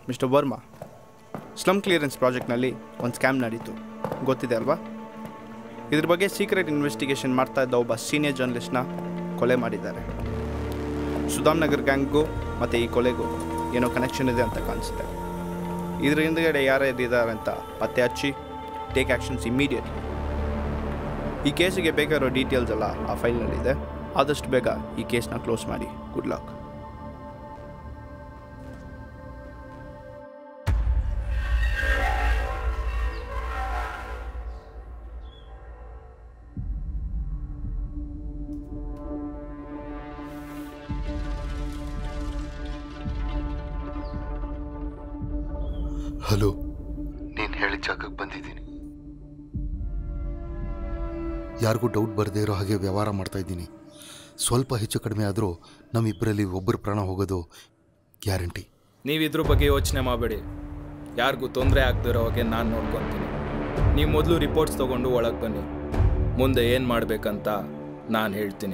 Mister Varma slum clearance ಪ್ರಾಜೆಕ್ಟ್ನಲ್ಲಿ ಒಂದು scam ನಡೀತು ಗೊತ್ತಿದೆ ಅಲ್ವಾ ಇದ್ರ ಬಗ್ಗೆ ಸೀಕ್ರೆಟ್ ಇನ್ವೆಸ್ಟಿಗೇಷನ್ ಮಾಡ್ತಾ ಇದ್ದ ಒಬ್ಬ ಸೀನಿಯರ್ ಜರ್ನಲಿಸ್ಟ್ನ ಕೊಲೆ ಮಾಡಿದ್ದಾರೆ ಸುಧಾಮ್ ನಗರ್ ಗ್ಯಾಂಗ್ಗೂ ಮತ್ತು ಈ ಕೊಲೆಗೂ ಏನೋ ಕನೆಕ್ಷನ್ ಇದೆ ಅಂತ ಕಾಣಿಸುತ್ತೆ ಇದ್ರ ಹಿಂದ್ಗಡೆ ಯಾರ್ಯಾರಿದ್ದಾರೆ ಅಂತ ಪತ್ತೆ ಹಚ್ಚಿ ಟೇಕ್ ಆ್ಯಕ್ಷನ್ಸ್ ಇಮಿಡಿಯೇಟ್ಲಿ ಈ ಕೇಸಿಗೆ ಬೇಕಾಗಿರೋ ಡೀಟೇಲ್ಸ್ ಎಲ್ಲ ಆ ಫೈಲ್ನಲ್ಲಿದೆ ಆದಷ್ಟು ಬೇಗ ಈ ಕೇಸ್ನ ಕ್ಲೋಸ್ ಮಾಡಿ ಗುಡ್ ಲಕ್ ಹಲೋ ನೀನು ಹೇಳಿದ ಜಾಗಕ್ಕೆ ಬಂದಿದ್ದೀನಿ ಯಾರಿಗೂ ಡೌಟ್ ಬರದೇ ಇರೋ ಹಾಗೆ ವ್ಯವಹಾರ ಮಾಡ್ತಾ ಇದ್ದೀನಿ ಸ್ವಲ್ಪ ಹೆಚ್ಚು ಕಡಿಮೆ ಆದರೂ ನಮ್ಮಿಬ್ಬರಲ್ಲಿ ಒಬ್ಬರ ಪ್ರಾಣ ಹೋಗೋದು ಗ್ಯಾರಂಟಿ ನೀವು ಇದ್ರ ಬಗ್ಗೆ ಯೋಚನೆ ಮಾಡಬೇಡಿ ಯಾರಿಗೂ ತೊಂದರೆ ಆಗದಿರೋ ಹಾಗೆ ನಾನು ನೋಡ್ಕೊತೀನಿ ನೀವು ಮೊದಲು ರಿಪೋರ್ಟ್ಸ್ ತೊಗೊಂಡು ಒಳಗೆ ಬನ್ನಿ ಮುಂದೆ ಏನು ಮಾಡಬೇಕಂತ ನಾನು ಹೇಳ್ತೀನಿ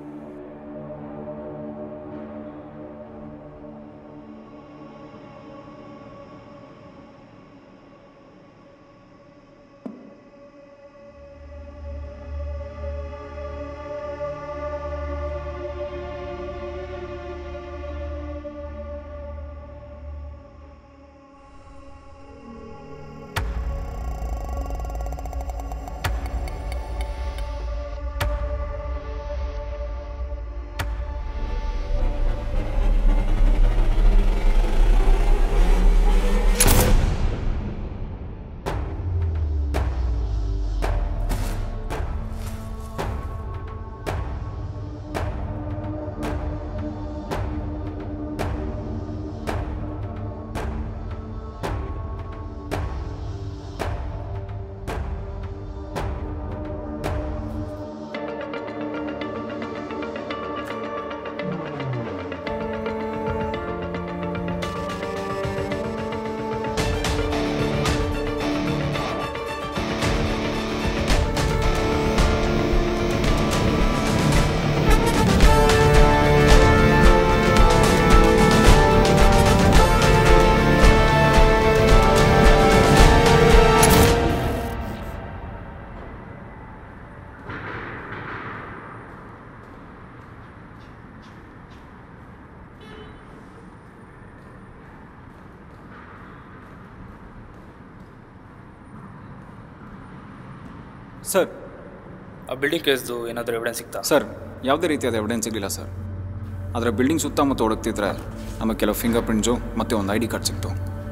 ಸರ್ ಆ ಬಿಲ್ಡಿಂಗ್ ಕೇಸ್ದು ಏನಾದರೂ ಎವಿಡೆನ್ಸ್ ಸಿಗ್ತಾ ಸರ್ ಯಾವುದೇ ರೀತಿಯಾದ ಎವಿಡೆನ್ಸ್ ಸಿಗಲಿಲ್ಲ ಸರ್ ಆದರೆ ಬಿಲ್ಡಿಂಗ್ ಸುತ್ತಮುತ್ತ ಹುಡುಕ್ತಿದ್ರೆ ನಮಗೆ ಕೆಲವು ಫಿಂಗರ್ ಪ್ರಿಂಟ್ಸು ಮತ್ತು ಒಂದು ಐ ಡಿ ಕಾರ್ಡ್ ಸಿಕ್ತು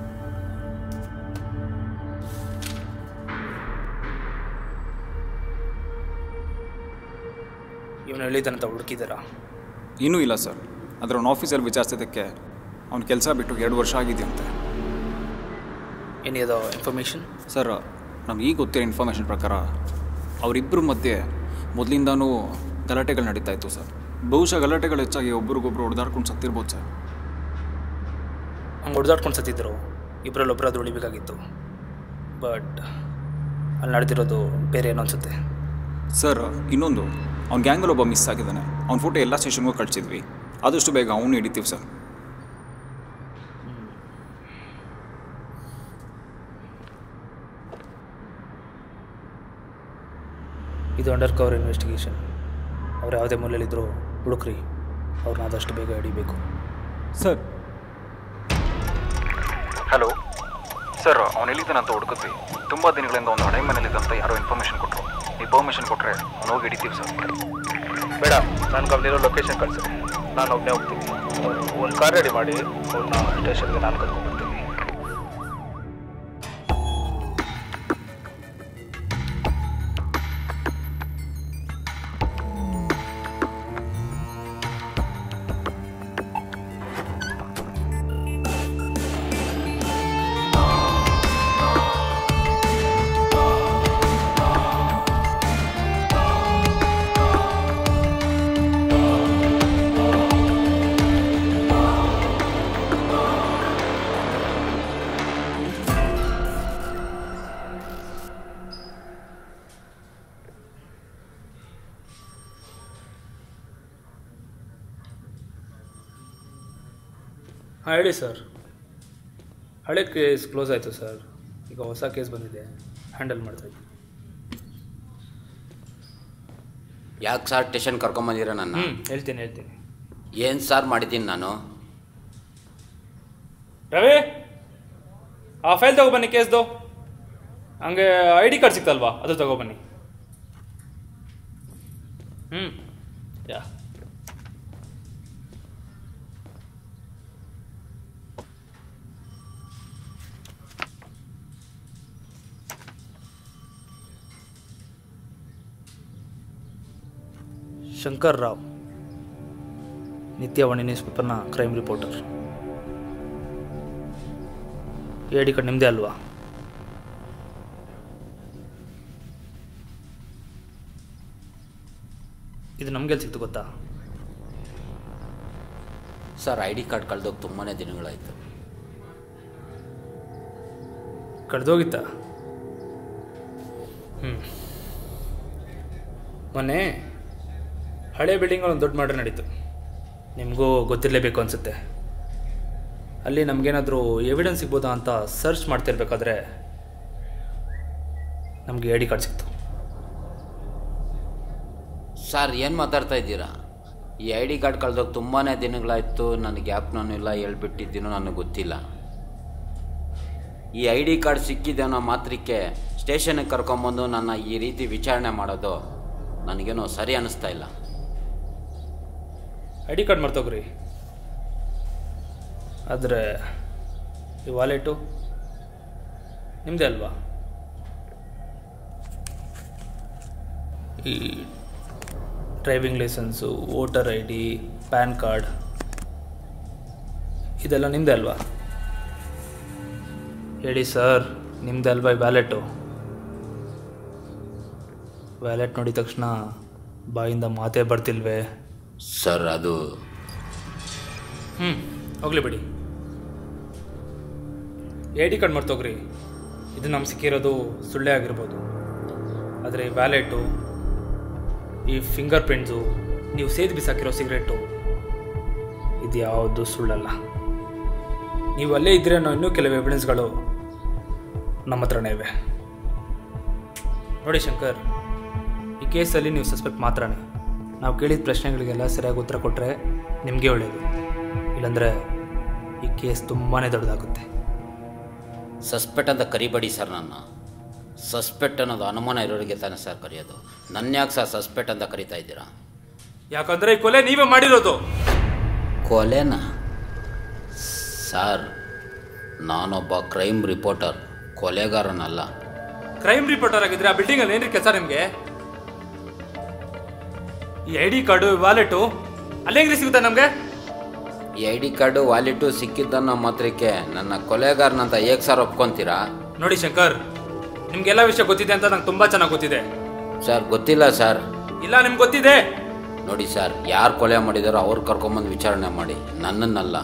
ಇವನು ಹೇಳಿದ್ದಾನಂತ ಹುಡುಕಿದ್ದೀರಾ ಇನ್ನೂ ಇಲ್ಲ ಸರ್ ಅದರ ಅವ್ನ ಆಫೀಸಲ್ಲಿ ವಿಚಾರಿಸಿದ್ದಕ್ಕೆ ಅವ್ನ ಕೆಲಸ ಬಿಟ್ಟು ಎರಡು ವರ್ಷ ಆಗಿದೆಯಂತೆ ಎನಿ ಅದೋ ಇನ್ಫಾರ್ಮೇಷನ್ ಸರ್ ನಮ್ಗೆ ಈಗ ಗೊತ್ತಿರೋ ಇನ್ಫಾರ್ಮೇಷನ್ ಪ್ರಕಾರ ಅವರಿಬ್ಬರ ಮಧ್ಯೆ ಮೊದಲಿಂದನೂ ಗಲಾಟೆಗಳು ನಡೀತಾ ಇತ್ತು ಸರ್ ಬಹುಶಃ ಗಲಾಟೆಗಳು ಹೆಚ್ಚಾಗಿ ಒಬ್ರಿಗೊಬ್ರು ಹೊಡೆದಾಡ್ಕೊಂಡು ಸತ್ತಿರ್ಬೋದು ಸರ್ ಹಂಗೆ ಹೊಡೆದಾಡ್ಕೊಂಡು ಸತ್ತಿದ್ರು ಇಬ್ಬರಲ್ಲಿ ಒಬ್ಬರಾದ್ರು ಉಳಿಬೇಕಾಗಿತ್ತು ಬಟ್ ಅಲ್ಲಿ ನಡೆದಿರೋದು ಬೇರೆ ಏನೋ ಅನ್ಸುತ್ತೆ ಸರ್ ಇನ್ನೊಂದು ಅವ್ನ ಗ್ಯಾಂಗಲ್ಲಿ ಒಬ್ಬ ಮಿಸ್ ಆಗಿದ್ದಾನೆ ಅವ್ನ ಫೋಟೋ ಎಲ್ಲ ಸ್ಟೇಷನ್ಗೂ ಕಳಿಸಿದ್ವಿ ಆದಷ್ಟು ಬೇಗ ಅವನು ಹಿಡಿತೀವಿ ಸರ್ ಇದು ಅಂಡರ್ ಕವರ್ ಇನ್ವೆಸ್ಟಿಗೇಷನ್ ಅವ್ರು ಯಾವುದೇ ಮೂಲೆಯಲ್ಲಿದ್ದರೂ ಹುಡುಕ್ರಿ ಅವ್ರನ್ನ ಆದಷ್ಟು ಬೇಗ ಹಿಡಿಬೇಕು ಸರ್ ಹಲೋ ಸರ್ ಅವ್ನು ಎಲ್ಲಿದ್ದಾನೆ ಅಂತ ಹುಡುಕಿದ್ವಿ ತುಂಬ ದಿನಗಳಿಂದ ಒಂದು ಹಳೆ ಮನೇಲಿದ್ದಂತ ಯಾರೋ ಇನ್ಫಾರ್ಮೇಷನ್ ಕೊಟ್ಟರು ನೀವು ಪರ್ಮಿಷನ್ ಕೊಟ್ಟರೆ ಅವ್ನು ಹೋಗಿ ಹಿಡಿತೀವಿ ಸರ್ ಬೇಡ ನನಗೆ ಅಲ್ಲಿರೋ ಲೊಕೇಶನ್ ಕಳಿಸಿ ನಾನು ಒಬ್ಬನೇ ಹೋಗ್ತೀನಿ ಒಂದು ಕಾರ್ ರೆಡಿ ಮಾಡಿ ಅವ್ರನ್ನ ಸ್ಟೇಷನ್ಗೆ ನಾನು ಕರ್ಕೊಂಡು ಬರ್ತೀನಿ ಹಾಂ ಹೇಳಿ ಸರ್ ಹಳೆ ಕೇಸ್ ಕ್ಲೋಸ್ ಆಯಿತು ಸರ್ ಈಗ ಹೊಸ ಕೇಸ್ ಬಂದಿದೆ ಹ್ಯಾಂಡಲ್ ಮಾಡ್ತಾಯಿದ್ದೆ ಯಾಕೆ ಸರ್ ಸ್ಟೇಷನ್ ಕರ್ಕೊಂಬಂದಿರ ನನ್ನ ಹ್ಞೂ ಹೇಳ್ತೀನಿ ಹೇಳ್ತೀನಿ ಏನು ಸಾರ್ ಮಾಡಿದ್ದೀನಿ ನಾನು ರವಿ ಆ ಫೈಲ್ ತಗೊಬನ್ನಿ ಕೇಸ್ದು ಹಂಗೆ ಐ ಡಿ ಕಾರ್ಡ್ ಸಿಕ್ತಲ್ವಾ ಅದು ತಗೊಬನ್ನಿ ಹ್ಞೂ ಯಾ ಶಂಕರ್ ರಾವ್ ನಿತ್ಯವಾಣಿ ನ್ಯೂಸ್ ಪೇಪರ್ನ crime reporter I D card ನಿಮ್ಮದೇ ಅಲ್ವಾ ಇದು ನಮ್ಗೆಲ್ಲಿ ಸಿಕ್ತು ಗೊತ್ತಾ ಸರ್ ಐ ಡಿ ಕಾರ್ಡ್ ಕಳೆದೋಗಿ ತುಂಬಾ ದಿನಗಳಾಯಿತು ಕಡ್ದೋಗಿತ್ತಾ ಹ್ಞೂ ಮೊನ್ನೆ ಹಳೆ ಬಿಲ್ಡಿಂಗಲ್ಲಿ ಒಂದು ದೊಡ್ಡ ಮರ್ಡರ್ ನಡೀತು ನಿಮಗೂ ಗೊತ್ತಿರಲೇಬೇಕು ಅನಿಸುತ್ತೆ ಅಲ್ಲಿ ನಮಗೇನಾದರೂ ಎವಿಡೆನ್ಸ್ ಸಿಗ್ಬೋದಾ ಅಂತ ಸರ್ಚ್ ಮಾಡ್ತಿರ್ಬೇಕಾದ್ರೆ ನಮಗೆ ಐ ಡಿ ಕಾರ್ಡ್ ಸಿಕ್ತು ಸರ್ ಏನು ಮಾತಾಡ್ತಾ ಇದ್ದೀರಾ ಈ ಐ ಡಿ ಕಾರ್ಡ್ ಕಳೆದೋಗಿ ತುಂಬಾ ದಿನಗಳಾಯಿತು ನನಗೆ ಜ್ಞಾಪನೂ ಇಲ್ಲ ಹೇಳ್ಬಿಟ್ಟಿದ್ದೀನೋ ನನಗೆ ಗೊತ್ತಿಲ್ಲ ಈ ಐ ಡಿ ಕಾರ್ಡ್ ಸಿಕ್ಕಿದೆ ಅನ್ನೋ ಮಾತ್ರಕ್ಕೆ ಸ್ಟೇಷನ್ಗೆ ಕರ್ಕೊಂಬಂದು ನನ್ನ ಈ ರೀತಿ ವಿಚಾರಣೆ ಮಾಡೋದು ನನಗೇನೋ ಸರಿ ಅನ್ನಿಸ್ತಾ ಇಲ್ಲ ಐ ಡಿ ಕಾರ್ಡ್ ಮರ್ತೋಗ್ರಿ ಆದರೆ ಈ ವಾಲೆಟು ನಿಮ್ಮದೇ ಅಲ್ವಾ ಈ driving licence voter I D PAN card ಇದೆಲ್ಲ ನಿಮ್ಮದೇ ಅಲ್ವಾ ಹೇಳಿ ಸರ್ ನಿಮ್ಮದೇ ಅಲ್ವಾ ಈ ವ್ಯಾಲೆಟು ವ್ಯಾಲೆಟ್ ನೋಡಿದ ತಕ್ಷಣ ಬಾಯಿಂದ ಮಾತೇ ಬರ್ತಿಲ್ವೇ ಸರ್ ಅದು ಹ್ಞೂ ಹೋಗ್ಲಿ ಬಿಡಿ ಐ ಡಿ ಕಾರ್ಡ್ ಮರ್ತೋಗ್ರಿ ಇದು ನಮ್ಗೆ ಸಿಕ್ಕಿರೋದು ಸುಳ್ಳೆ ಆಗಿರ್ಬೋದು ಆದರೆ ಈ ವ್ಯಾಲೆಟು ಈ ಫಿಂಗರ್ ಪ್ರಿಂಟ್ಸು ನೀವು ಸೇದಿ ಬಿಸಾಕಿರೋ ಸಿಗರೇಟು ಇದು ಯಾವುದು ಸುಳ್ಳಲ್ಲ ನೀವು ಅಲ್ಲೇ ಇದ್ರೆ ಅನ್ನೋ ಇನ್ನೂ ಕೆಲವು ಎವಿಡೆನ್ಸ್ಗಳು ನಮ್ಮ ಹತ್ರನೇ ಇವೆ ನೋಡಿ ಶಂಕರ್ ಈ ಕೇಸಲ್ಲಿ ನೀವು ಸಸ್ಪೆಕ್ಟ್ ಮಾತ್ರನೇ ನಾವು ಕೇಳಿದ ಪ್ರಶ್ನೆಗಳಿಗೆಲ್ಲ ಸರಿಯಾಗಿ ಉತ್ತರ ಕೊಟ್ಟರೆ ನಿಮಗೆ ಒಳ್ಳೆಯದು ಇಲ್ಲಾಂದರೆ ಈ ಕೇಸ್ ತುಂಬಾ ದೊಡ್ಡದಾಗುತ್ತೆ ಸಸ್ಪೆಕ್ಟ್ ಅಂತ ಕರಿಬೇಡಿ ಸರ್ ನನ್ನ ಸಸ್ಪೆಕ್ಟ್ ಅನ್ನೋದು ಅನುಮಾನ ಇರೋರಿಗೆ ತಾನೇ ಸರ್ ಕರೆಯೋದು ನನ್ನ ಯಾಕೆ ಸರ್ ಸಸ್ಪೆಕ್ಟ್ ಅಂತ ಕರಿತಾ ಇದ್ದೀರಾ ಯಾಕಂದರೆ ಈ ಕೊಲೆ ನೀವೇ ಮಾಡಿರೋದು ಕೊಲೆನಾ ಸರ್ ನಾನೊಬ್ಬ ಕ್ರೈಮ್ ರಿಪೋರ್ಟರ್ ಕೊಲೆಗಾರನಲ್ಲ ಕ್ರೈಮ್ ರಿಪೋರ್ಟರ್ ಆಗಿದ್ರೆ ಆ ಬಿಲ್ಡಿಂಗಲ್ಲಿ ಏನ್ರಿ ಕೆಲಸ ನಿಮಗೆ ಈ ಐ ಡಿ ಕಾರ್ಡು ವ್ಯಾಲೆಟು ಅಲ್ಲಿ ಹೆಂಗ್ರಿ ಸಿಗುತ್ತೆ ನಮಗೆ ಈ ಐ ಡಿ ಕಾರ್ಡು ವಾಲೆಟು ಸಿಕ್ಕಿದ್ದನ್ನೋ ಮಾತ್ರಕ್ಕೆ ನನ್ನ ಕೊಲೆಗಾರನಂತ ಹೇಗೆ ಸರ್ ಒಪ್ಕೊಂತೀರಾ ನೋಡಿ ಶಂಕರ್ ನಿಮ್ಗೆಲ್ಲ ವಿಷಯ ಗೊತ್ತಿದೆ ಅಂತ ನಂಗೆ ತುಂಬ ಚೆನ್ನಾಗಿ ಗೊತ್ತಿದೆ ಸರ್ ಗೊತ್ತಿಲ್ಲ ಸರ್ ಇಲ್ಲ ನಿಮ್ಗೆ ಗೊತ್ತಿದೆ ನೋಡಿ ಸರ್ ಯಾರು ಕೊಲೆ ಮಾಡಿದಾರೋ ಅವ್ರು ಕರ್ಕೊಂಬಂದು ವಿಚಾರಣೆ ಮಾಡಿ ನನ್ನನ್ನಲ್ಲ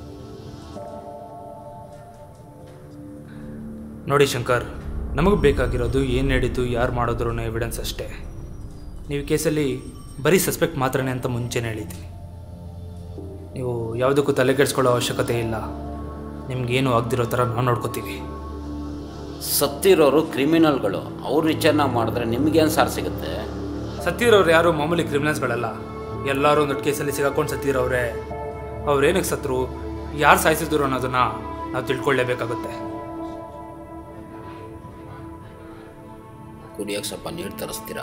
ನೋಡಿ ಶಂಕರ್ ನಮಗೆ ಬೇಕಾಗಿರೋದು ಏನು ನಡೀತು ಯಾರು ಮಾಡಿದ್ರು ಅನ್ನೋ ಎವಿಡೆನ್ಸ್ ಅಷ್ಟೇ ನೀವು ಕೇಸಲ್ಲಿ ಬರೀ ಸಸ್ಪೆಕ್ಟ್ ಮಾತ್ರನೇ ಅಂತ ಮುಂಚೆನೇ ಹೇಳಿದ್ದೀನಿ ನೀವು ಯಾವುದಕ್ಕೂ ತಲೆ ಕೆಡಿಸ್ಕೊಳ್ಳೋ ಅವಶ್ಯಕತೆ ಇಲ್ಲ ನಿಮ್ಗೇನು ಆಗದಿರೋ ಥರ ನಾವು ನೋಡ್ಕೋತೀವಿ ಸತ್ತಿರೋರು ಕ್ರಿಮಿನಲ್ಗಳು ಅವ್ರು ವಿಚಾರಣೆ ಮಾಡಿದ್ರೆ ನಿಮ್ಗೇನು ಸಾರ್ ಸಿಗುತ್ತೆ ಸತ್ತಿರೋರು ಯಾರು ಮಾಮೂಲಿ ಕ್ರಿಮಿನಲ್ಸ್ಗಳಲ್ಲ ಎಲ್ಲರೂ ಒಂದು ಕೇಸಲ್ಲಿ ಸಿಗಾಕೊಂಡು ಸತ್ತಿರೋರೆ ಅವ್ರೇನಕ್ಕೆ ಸತ್ರು ಯಾರು ಸಾಯಿಸಿದ್ರು ಅನ್ನೋದನ್ನ ನಾವು ತಿಳ್ಕೊಳ್ಳೇಬೇಕಾಗುತ್ತೆ ಕುಡಿಯೋಕೆ ಸ್ವಲ್ಪ ನೀರು ತರಿಸ್ತೀರಾ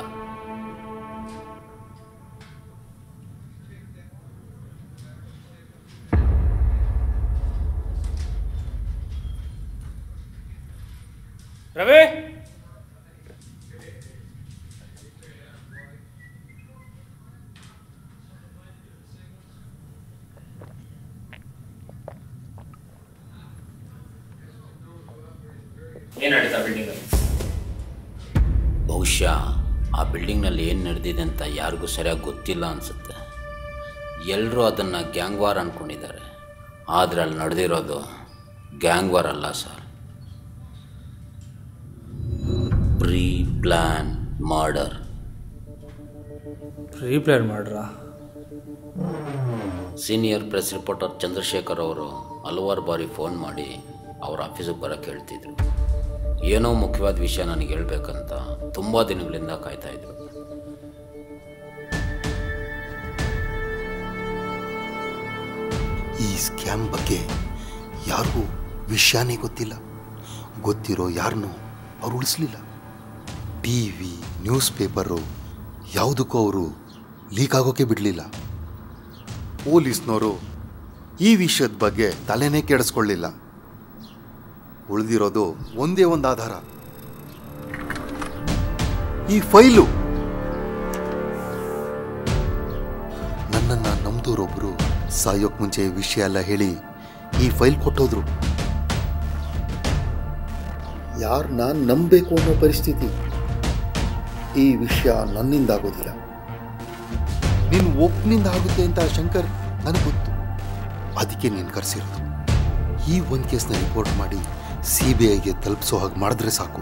ರವಿ ಏನಾಡಿತಾ ಬಿಲ್ಡಿಂಗಲ್ಲಿ ಬಹುಶಃ ಆ ಬಿಲ್ಡಿಂಗ್ನಲ್ಲಿ ಏನು ನಡೆದಿದೆ ಅಂತ ಯಾರಿಗೂ ಸರಿಯಾಗಿ ಗೊತ್ತಿಲ್ಲ ಅನಿಸುತ್ತೆ ಎಲ್ಲರೂ ಅದನ್ನು ಗ್ಯಾಂಗ್ ವಾರ್ ಅಂದ್ಕೊಂಡಿದ್ದಾರೆ ಆದರೆ ಅಲ್ಲಿ ನಡೆದಿರೋದು ಗ್ಯಾಂಗ್ ವಾರ್ ಅಲ್ಲ ಸರ್ ಪ್ರೀ ಪ್ಲ್ಯಾನ್ ಮರ್ಡರ್ ರೀಪ್ಲೇರ್ ಮಾಡ್ರಾ ಸೀನಿಯರ್ ಪ್ರೆಸ್ ರಿಪೋರ್ಟರ್ ಚಂದ್ರಶೇಖರ್ ಅವರು ಹಲವಾರು ಬಾರಿ ಫೋನ್ ಮಾಡಿ ಅವ್ರ ಆಫೀಸಿಗೆ ಬರೋಕ್ಕೆ ಹೇಳ್ತಿದ್ರು ಏನೋ ಮುಖ್ಯವಾದ ವಿಷಯ ನನಗೆ ಹೇಳ್ಬೇಕಂತ ತುಂಬ ದಿನಗಳಿಂದ ಕಾಯ್ತಾಯಿದ್ರು ಈ ಸ್ಕ್ಯಾಮ್ ಬಗ್ಗೆ ಯಾರಿಗೂ ವಿಷಯನೇ ಗೊತ್ತಿಲ್ಲ ಗೊತ್ತಿರೋ ಯಾರನ್ನೂ ಅವ್ರು ಉಳಿಸ್ಲಿಲ್ಲ ಟಿ ವಿ ನ್ಯೂಸ್ ಪೇಪರು ಯಾವುದಕ್ಕೂ ಅವರು ಲೀಕ್ ಆಗೋಕೆ ಬಿಡಲಿಲ್ಲ ಪೊಲೀಸ್ನವರು ಈ ವಿಷಯದ ಬಗ್ಗೆ ತಲೆನೇ ಕೆಡಿಸ್ಕೊಳ್ಳಿಲ್ಲ ಉಳಿದಿರೋದು ಒಂದೇ ಒಂದು ಆಧಾರ ಈ ಫೈಲು ನನ್ನನ್ನು ನಮ್ದೂರೊಬ್ಬರು ಸಾಯೋಕ್ ಮುಂಚೆ ಈ ವಿಷಯ ಎಲ್ಲ ಹೇಳಿ ಈ ಫೈಲ್ ಕೊಟ್ಟೋದ್ರು ಯಾರು ನಾನು ನಂಬಬೇಕು ಅನ್ನೋ ಪರಿಸ್ಥಿತಿ ಈ ವಿಷಯ ನನ್ನಿಂದ ಆಗೋದಿಲ್ಲ ನೀನು ಒಬ್ಬನಿಂದ ಆಗುತ್ತೆ ಅಂತ ಶಂಕರ್ ನನಗೆ ಗೊತ್ತು ಅದಕ್ಕೆ ನೀನು ಕರೆಸಿರೋದು ಈ ಒಂದು ಕೇಸ್ನ ರಿಪೋರ್ಟ್ ಮಾಡಿ ಸಿ ಬಿ ಐಗೆ ತಲುಪಿಸೋ ಹಾಗೆ ಮಾಡಿದ್ರೆ ಸಾಕು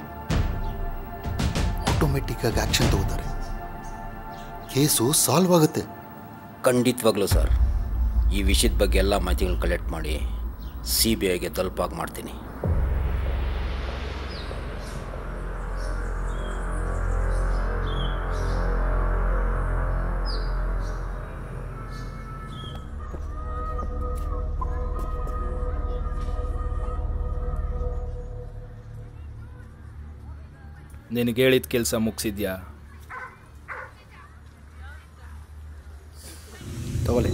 ಆಟೋಮೆಟಿಕ್ ಆಗಿ ಆಕ್ಷನ್ ತಗೋತಾರೆ ಕೇಸು ಸಾಲ್ವ್ ಆಗುತ್ತೆ ಖಂಡಿತವಾಗ್ಲೂ ಸರ್ ಈ ವಿಷಯದ ಬಗ್ಗೆ ಎಲ್ಲ ಮಾಹಿತಿಗಳು ಕಲೆಕ್ಟ್ ಮಾಡಿ ಸಿ ಬಿ ಐಗೆ ತಲುಪಾಗಿ ಮಾಡ್ತೀನಿ ನಿನಗೆ ಹೇಳಿದ ಕೆಲಸ ಮುಗಿಸಿದ್ಯಾ ತಗೊಳ್ಳಿ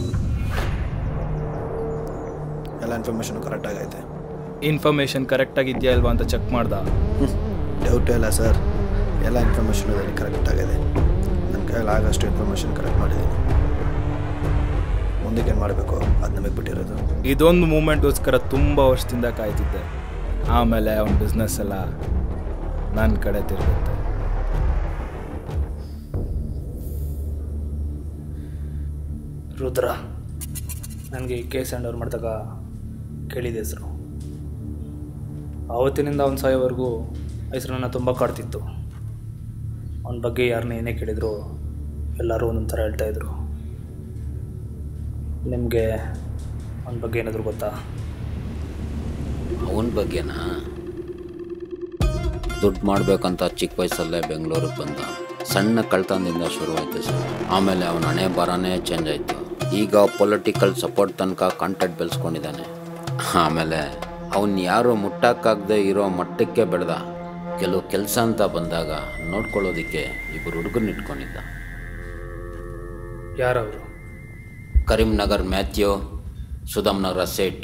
ಎಲ್ಲ ಇನ್ಫಾರ್ಮೇಷನ್ ಕರೆಕ್ಟಾಗಿ ಐತೆ ಇನ್ಫಾರ್ಮೇಷನ್ ಕರೆಕ್ಟಾಗಿ ಇದೆಯಾ ಇಲ್ವಾ ಅಂತ ಚೆಕ್ ಮಾಡ್ದ ಡೌಟೇ ಇಲ್ಲ ಸರ್ ಎಲ್ಲ ಇನ್ಫಾರ್ಮೇಷನ್ ಅದರಲ್ಲಿ ಕರೆಕ್ಟ್ ಆಗಿದೆ ನನ್ನ ಕೈಯಲ್ಲಿ ಆಗಷ್ಟು ಇನ್ಫಾರ್ಮೇಷನ್ ಕರೆಕ್ಟ್ ಮಾಡಿದ್ದೀನಿ ಮುಂದಕ್ಕೆ ಏನು ಮಾಡಬೇಕು ಅದು ನಮಗೆ ಬಿಟ್ಟಿರೋದು ಇದೊಂದು ಮೂಮೆಂಟ್ಗೋಸ್ಕರ ತುಂಬ ವರ್ಷದಿಂದ ಕಾಯ್ತಿದ್ದೆ ಆಮೇಲೆ ಅವನ ಬಿಸ್ನೆಸ್ ಎಲ್ಲ ನನ್ನ ಕಡೆ ತಿರುಗುತ್ತೆ ರುದ್ರ ನನಗೆ ಈ ಕೇಸ್ ಹ್ಯಾಂಡ್ ಓವರ್ ಮಾಡಿದಾಗ ಕೇಳಿದೆ ಹೆಸರು ಆವತ್ತಿನಿಂದ ಅವನ ಸಾಯೋವರೆಗೂ ಹೆಸರು ನನ್ನ ತುಂಬ ಕಾಡ್ತಿತ್ತು ಅವನ ಬಗ್ಗೆ ಯಾರನ್ನ ಏನೇ ಕೇಳಿದ್ರು ಎಲ್ಲರೂ ಒಂದೊಂದು ಥರ ಹೇಳ್ತಾಯಿದ್ರು ನಿಮಗೆ ಅವನ ಬಗ್ಗೆ ಏನಾದರೂ ಗೊತ್ತಾ ಅವನ ಬಗ್ಗೆನಾ ದುಡ್ಡು ಮಾಡಬೇಕಂತ ಚಿಕ್ಕ ವಯಸ್ಸಲ್ಲೇ ಬೆಂಗಳೂರಿಗೆ ಬಂದ ಸಣ್ಣ ಕಳ್ತನದಿಂದ ಶುರುವಾಯಿತು ಸರ್ ಆಮೇಲೆ ಅವನ ಹಣೆ ಬರನೇ ಚೇಂಜ್ ಆಯಿತು ಈಗ ಪೊಲಿಟಿಕಲ್ ಸಪೋರ್ಟ್ ತನಕ ಕಾಂಟ್ಯಾಕ್ಟ್ ಬೆಳೆಸ್ಕೊಂಡಿದ್ದಾನೆ ಆಮೇಲೆ ಅವನ್ನ ಯಾರು ಮುಟ್ಟಕ್ಕಾಗದೆ ಇರೋ ಮಟ್ಟಕ್ಕೆ ಬೆಳೆದ ಕೆಲವು ಕೆಲಸ ಅಂತ ಬಂದಾಗ ನೋಡ್ಕೊಳ್ಳೋದಕ್ಕೆ ಇಬ್ಬರು ಹುಡುಗರನ್ನ ಇಟ್ಕೊಂಡಿದ್ದ ಯಾರವರು ಕರೀಂನಗರ್ ಮ್ಯಾಥ್ಯೂ ಸುಧಾಮ್ನಗರ ಸೇಠ್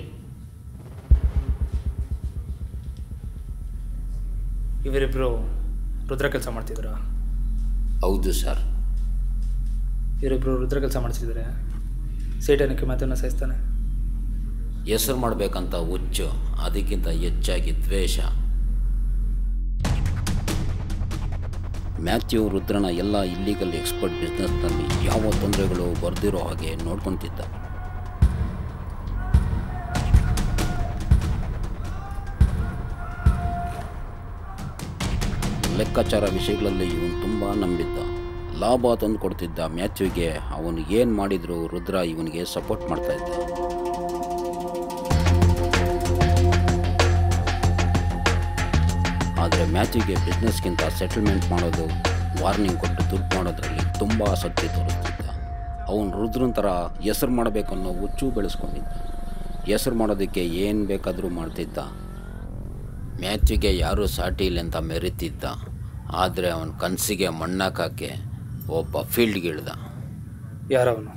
ಇವರಿಬ್ಬರು ರುದ್ರ ಕೆಲಸ ಮಾಡ್ತಿದ್ರಾ ಹೌದು ಸರ್ ಇವರಿಬ್ಬರು ರುದ್ರ ಕೆಲಸ ಮಾಡ್ತಿದ್ದಾರೆ ಸೇಟನಕ್ಕೆ ಮಾತನ್ನು ಸಾಯಿಸ್ತಾನೆ ಹೆಸರು ಮಾಡಬೇಕಂತ ಹುಚ್ಚು ಅದಕ್ಕಿಂತ ಹೆಚ್ಚಾಗಿ ದ್ವೇಷ ಮ್ಯಾಥ್ಯೂ ರುದ್ರನ ಎಲ್ಲ ಇಲ್ಲಿಗಲ್ ಎಕ್ಸ್ಪರ್ಟ್ ಬಿಸ್ನೆಸ್ನಲ್ಲಿ ಯಾವ ತೊಂದರೆಗಳು ಬರ್ದಿರೋ ಹಾಗೆ ನೋಡ್ಕೊತಿದ್ದ ಲೆಕ್ಕಾಚಾರ ವಿಷಯಗಳಲ್ಲಿ ಇವನು ತುಂಬ ನಂಬಿದ್ದ ಲಾಭ ತಂದು ಕೊಡ್ತಿದ್ದ ಮ್ಯಾಥ್ಯೂಗೆ ಅವನು ಏನು ಮಾಡಿದ್ರು ರುದ್ರ ಇವನಿಗೆ ಸಪೋರ್ಟ್ ಮಾಡ್ತಾ ಇದ್ದ ಆದರೆ ಮ್ಯಾಥ್ಯೂಗೆ ಬಿಸ್ನೆಸ್ಗಿಂತ ಸೆಟಲ್ಮೆಂಟ್ ಮಾಡೋದು ವಾರ್ನಿಂಗ್ ಕೊಟ್ಟು ದುಡ್ಡು ಮಾಡೋದ್ರಲ್ಲಿ ತುಂಬ ಆಸಕ್ತಿ ತೋರಿಸ್ತಿದ್ದ ಅವನು ರುದ್ರನ ಥರ ಹೆಸರು ಮಾಡಬೇಕನ್ನೋ ಹುಚ್ಚು ಬೆಳೆಸ್ಕೊಂಡಿದ್ದ ಹೆಸರು ಮಾಡೋದಕ್ಕೆ ಏನು ಬೇಕಾದರೂ ಮಾಡ್ತಿದ್ದ ಮ್ಯಾಥ್ಯೂಗೆ ಯಾರೂ ಸಾಟಿ ಇಲ್ಲ ಅಂತ ಮೆರೀತಿದ್ದ ಆದರೆ ಅವನ ಕನಸಿಗೆ ಮಣ್ಣಾಕಕ್ಕೆ ಒಬ್ಬ ಫೀಲ್ಡ್ಗಿಳ್ದ ಯಾರವನು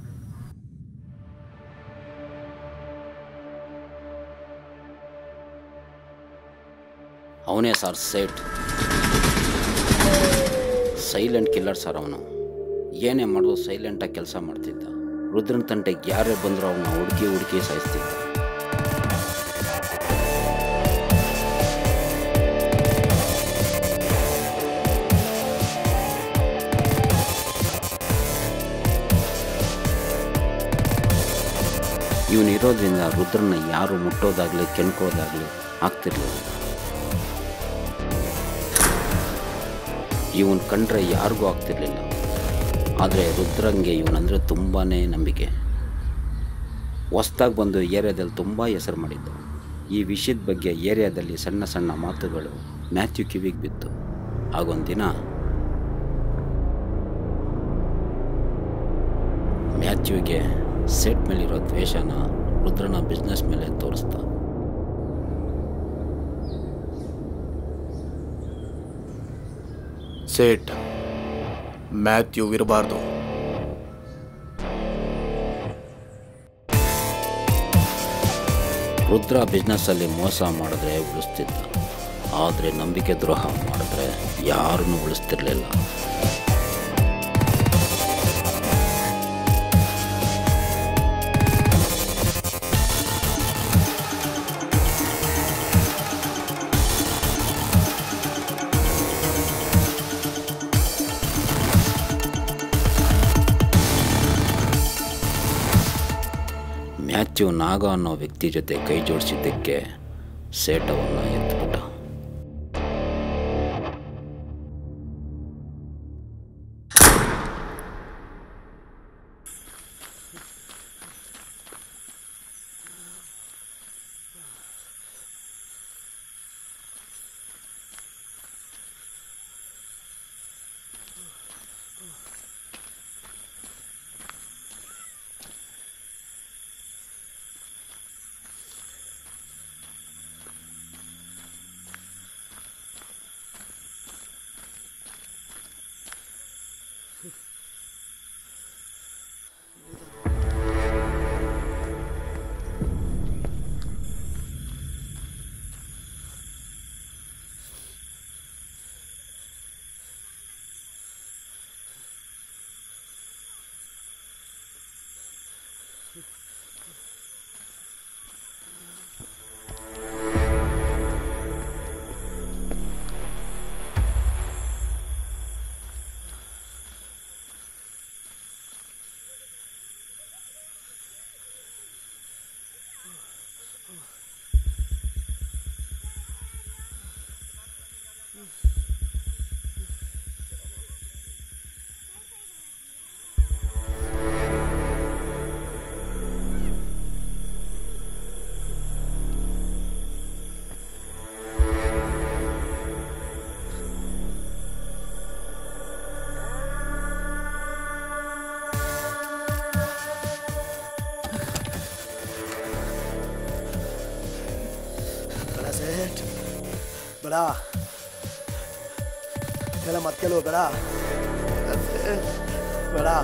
ಅವನೇ sir Seth silent killer sir ಅವನು ಏನೇ ಮಾಡೋದು ಸೈಲೆಂಟಾಗಿ ಕೆಲಸ ಮಾಡ್ತಿದ್ದ ರುದ್ರನ ತಂಟೆಗೆ ಯಾರೇ ಬಂದರೂ ಅವನ್ನ ಹುಡುಕಿ ಹುಡುಕಿ ಸಾಯಿಸ್ತಿದ್ದ ಇವನು ಇರೋದ್ರಿಂದ ರುದ್ರನ ಯಾರು ಮುಟ್ಟೋದಾಗಲಿ ಕೆಣ್ಕೋದಾಗಲಿ ಆಗ್ತಿರ್ಲಿಲ್ಲ ಇವನ್ ಕಂಡ್ರೆ ಯಾರಿಗೂ ಆಗ್ತಿರ್ಲಿಲ್ಲ ಆದರೆ ರುದ್ರಂಗೆ ಇವನಂದರೆ ತುಂಬಾ ನಂಬಿಕೆ ಹೊಸ್ದಾಗಿ ಬಂದು ಏರಿಯಾದಲ್ಲಿ ತುಂಬ ಹೆಸರು ಮಾಡಿದ್ದು ಈ ವಿಷಯದ ಬಗ್ಗೆ ಏರಿಯಾದಲ್ಲಿ ಸಣ್ಣ ಸಣ್ಣ ಮಾತುಗಳು ಮ್ಯಾಥ್ಯೂ ಕಿವಿಗೆ ಬಿತ್ತು ಆಗೊಂದು ದಿನ ಮ್ಯಾಥ್ಯೂಗೆ ಸೆಟ್ ಮೇಲಿರೋ ದ್ವೇಷನ ರುದ್ರನ ಬಿಸ್ನೆಸ್ ಮೇಲೆ ತೋರಿಸ್ದ ಸೇಟ್ ಮ್ಯಾಥ್ಯೂ ಇರಬಾರ್ದು ರುದ್ರ ಬಿಸ್ನೆಸ್ಸಲ್ಲಿ ಮೋಸ ಮಾಡಿದ್ರೆ ಉಳಿಸ್ತಿದ್ದ ಆದರೆ ನಂಬಿಕೆ ದ್ರೋಹ ಮಾಡಿದ್ರೆ ಯಾರನ್ನೂ ಉಳಿಸ್ತಿರ್ಲಿಲ್ಲ ಮ್ಯಾಥ್ಯೂ ನಾಗ ಅನ್ನೋ ವ್ಯಕ್ತಿ ಜೊತೆ ಕೈ ಜೋಡಿಸಿದ್ದಕ್ಕೆ ಸೇಟವನ್ನು ಎತ್ಬಿಟ್ಟ बड़ा सेठ बड़ा मेरा मत खेलो बड़ा बड़ा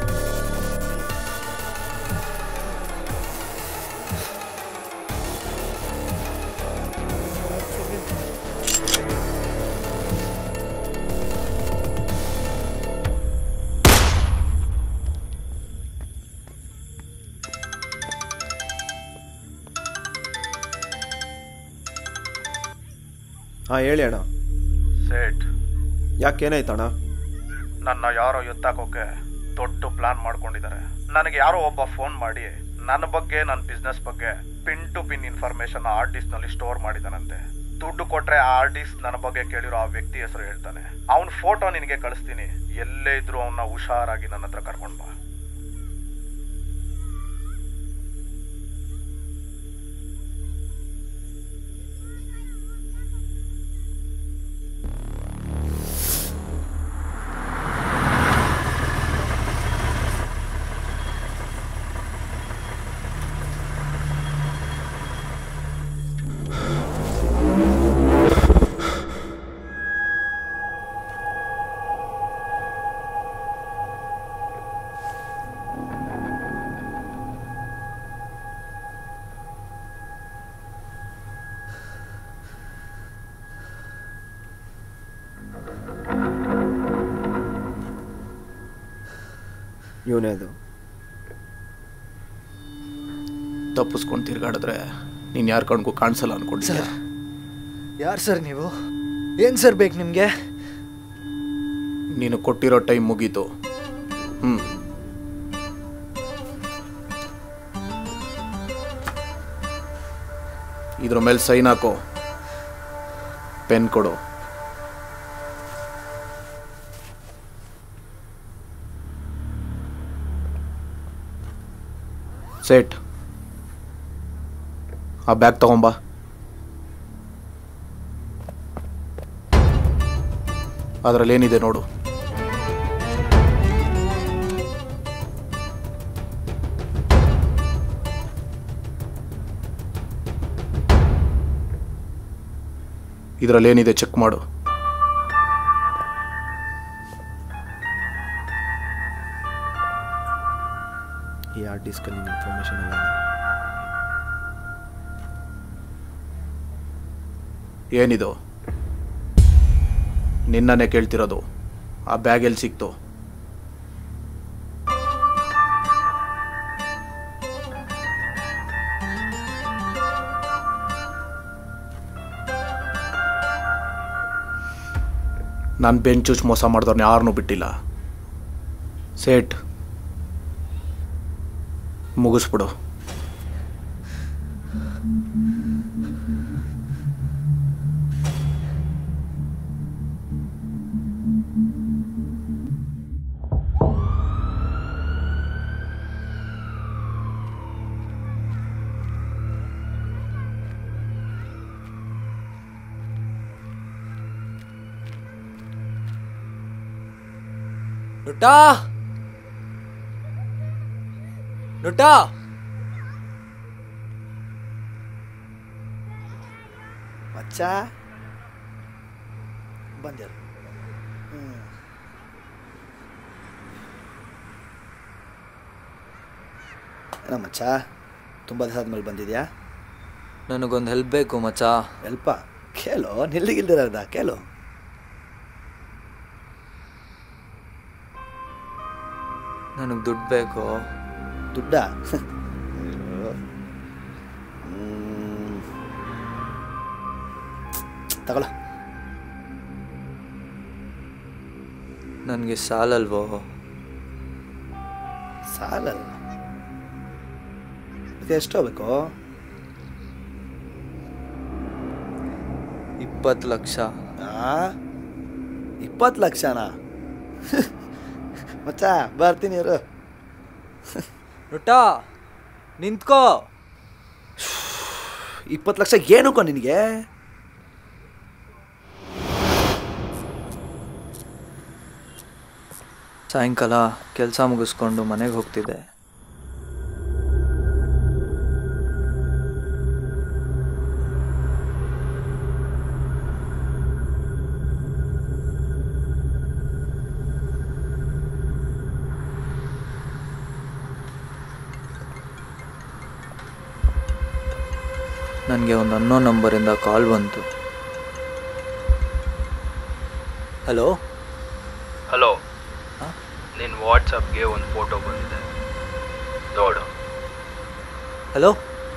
ಹಾಂ ಹೇಳಿ ಅಣ್ಣ ಸೇಟ್ ಯಾಕೇನಾಯ್ತಣ್ಣ ನನ್ನ ಯಾರೋ ಎತ್ತಾಕೋಕೆ ದೊಡ್ಡ ಪ್ಲಾನ್ ಮಾಡ್ಕೊಂಡಿದ್ದಾರೆ ನನಗೆ ಯಾರೋ ಒಬ್ಬ ಫೋನ್ ಮಾಡಿ ನನ್ನ ಬಗ್ಗೆ ನನ್ನ ಬಿಸ್ನೆಸ್ ಬಗ್ಗೆ pin to pin information hard disk ನಲ್ಲಿ ಸ್ಟೋರ್ ಮಾಡಿದಾನಂತೆ ದುಡ್ಡು ಕೊಟ್ರೆ ಆ ಹಾರ್ಡ್ ಡಿಸ್ಕ್ ನನ್ನ ಬಗ್ಗೆ ಕೇಳಿರೋ ಆ ವ್ಯಕ್ತಿ ಹೆಸರು ಹೇಳ್ತಾನೆ ಅವನ ಫೋಟೋ ನಿನಗೆ ಕಳಿಸ್ತೀನಿ ಎಲ್ಲೇ ಇದ್ರು ಅವನ್ನ ಹುಷಾರಾಗಿ ನನ್ನ ಹತ್ರ ಕರ್ಕೊಂಡ್ ಬಾ ಇವನೇ ಅದು ತಪ್ಪಿಸ್ಕೊಂಡು ತಿರ್ಗಾಡಿದ್ರೆ ನೀನು ಯಾರ ಕಣ್ಗೂ ಕಾಣಿಸಲ್ಲ ಅನ್ಕೊಂಡಿದ್ದೆ ಯಾರು ಸರ್ ನೀವು ಏನು ಸರ್ ಬೇಕು ನಿಮಗೆ ನೀನು ಕೊಟ್ಟಿರೋ ಟೈಮ್ ಮುಗೀತು ಹ್ಮ್ ಇದ್ರ ಮೇಲೆ ಸೈನ್ ಹಾಕೋ ಪೆನ್ ಕೊಡು ಸೆಟ್ ಆ ಬ್ಯಾಗ್ ತಗೊಂಬಾ ಅದರಲ್ಲಿ ಏನಿದೆ ನೋಡು ಇದರಲ್ಲಿ ಏನಿದೆ ಚೆಕ್ ಮಾಡು ಈ ಹಾರ್ಡ್ ಡಿಸ್ಕಲ್ಲಿ ಇನ್ಫಾರ್ಮೇಷನ್ ಎಲ್ಲ ಇದೆ ಏನಿದು ನಿನ್ನನ್ನೇ ಕೇಳ್ತಿರೋದು ಆ ಬ್ಯಾಗ್ ಎಲ್ಲಿ ಸಿಕ್ತು ನಾನು ಬೆಂಚುಚ್ ಮೋಸ ಮಾಡಿದವ್ರನ್ನ ಯಾರನ್ನೂ ಬಿಟ್ಟಿಲ್ಲ ಸೇಟ್ ಮುಗಿಸ್ಬಿಡು ನುಟಾ ನುಟಾ ಮಚ್ಚ ಬಂದ್ಯಾರ ಏನ ಮಚ್ಚ ತುಂಬ ದಿವಸ ಆದ್ಮೇಲೆ ಬಂದಿದ್ಯಾ ನನಗೊಂದು ಹೆಲ್ಪ್ ಬೇಕು ಮಚ್ಚ ಹೆಲ್ಪ ಕೇಳು ನಿಲ್ಲಿಗಿಲ್ದಿರದ ಕೇಳು ನನಗೆ ದುಡ್ಡು ಬೇಕು ದುಡ್ಡ ತಗೊಳ ನನಗೆ ಸಾಲಲ್ವೋ ಸಾಲಲ್ಲ ಇದು ಎಷ್ಟು ಬೇಕು ಇಪ್ಪತ್ತು ಲಕ್ಷ ಇಪ್ಪತ್ತು ಲಕ್ಷನಾ ಮಚ್ಚ ಬರ್ತೀನಿ ಇರು ನುಟಾ ನಿಂತ್ಕೋ ಇಪ್ಪತ್ತು ಲಕ್ಷ ಏನಕ್ಕೋ ನಿನಗೆ ಸಾಯಂಕಾಲ ಕೆಲಸ ಮುಗಿಸ್ಕೊಂಡು ಮನೆಗೆ ಹೋಗ್ತಿದ್ದೆ ನನಗೆ ಒಂದು ಅನ್ನೋ ನಂಬರಿಂದ ಕಾಲ್ ಬಂತು ಹಲೋ ಹಲೋ ನಿನ್ನ ವಾಟ್ಸಪ್ಗೆ ಒಂದು ಫೋಟೋ ಬಂದಿದೆ ನೋಡು ಹಲೋ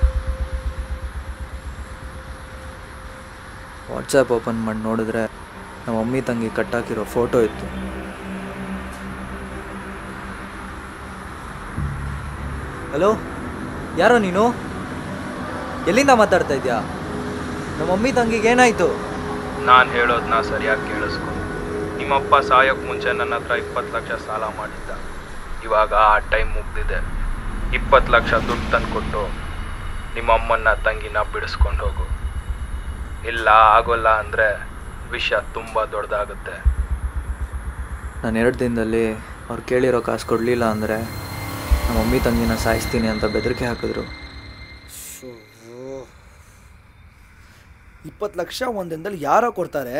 ವಾಟ್ಸಪ್ ಓಪನ್ ಮಾಡಿ ನೋಡಿದ್ರೆ ನಮ್ಮ ಮಮ್ಮಿ ತಂಗಿ ಕಟ್ಟಾಕಿರೋ ಫೋಟೋ ಇತ್ತು ಹಲೋ ಯಾರೋ ನೀನು ಎಲ್ಲಿಂದ ಮಾತಾಡ್ತಾ ಇದ್ಯಾ ನಮ್ಮ ಮಮ್ಮಿ ತಂಗಿಗೆ ಏನಾಯ್ತು ನಾನು ಹೇಳೋದನ್ನ ಸರಿಯಾಗಿ ಕೇಳಿಸ್ಕೊ ನಿಮ್ಮಪ್ಪ ಸಾಯೋಕ್ಕೆ ಮುಂಚೆ ನನ್ನ ಹತ್ರ ಇಪ್ಪತ್ತು ಲಕ್ಷ ಸಾಲ ಮಾಡಿದ್ದ ಇವಾಗ ಆ ಟೈಮ್ ಮುಗ್ದಿದೆ ಇಪ್ಪತ್ತು ಲಕ್ಷ ದುಡ್ಡು ತಂದ್ಕೊಟ್ಟು ನಿಮ್ಮಮ್ಮನ್ನ ತಂಗಿನ ಬಿಡಿಸ್ಕೊಂಡು ಹೋಗು ಇಲ್ಲ ಆಗೋಲ್ಲ ಅಂದರೆ ವಿಷಯ ತುಂಬ ದೊಡ್ಡದಾಗುತ್ತೆ ನಾನು ಎರಡು ದಿನದಲ್ಲಿ ಅವ್ರು ಕೇಳಿರೋ ಕಾಸು ಕೊಡಲಿಲ್ಲ ಅಂದರೆ ನಮ್ಮ ಮಮ್ಮಿ ತಂಗಿನ ಸಾಯಿಸ್ತೀನಿ ಅಂತ ಬೆದರಿಕೆ ಹಾಕಿದ್ರು ಇಪ್ಪತ್ತು ಲಕ್ಷ ಒಂದು ದಿನದಲ್ಲಿ ಯಾರೋ ಕೊಡ್ತಾರೆ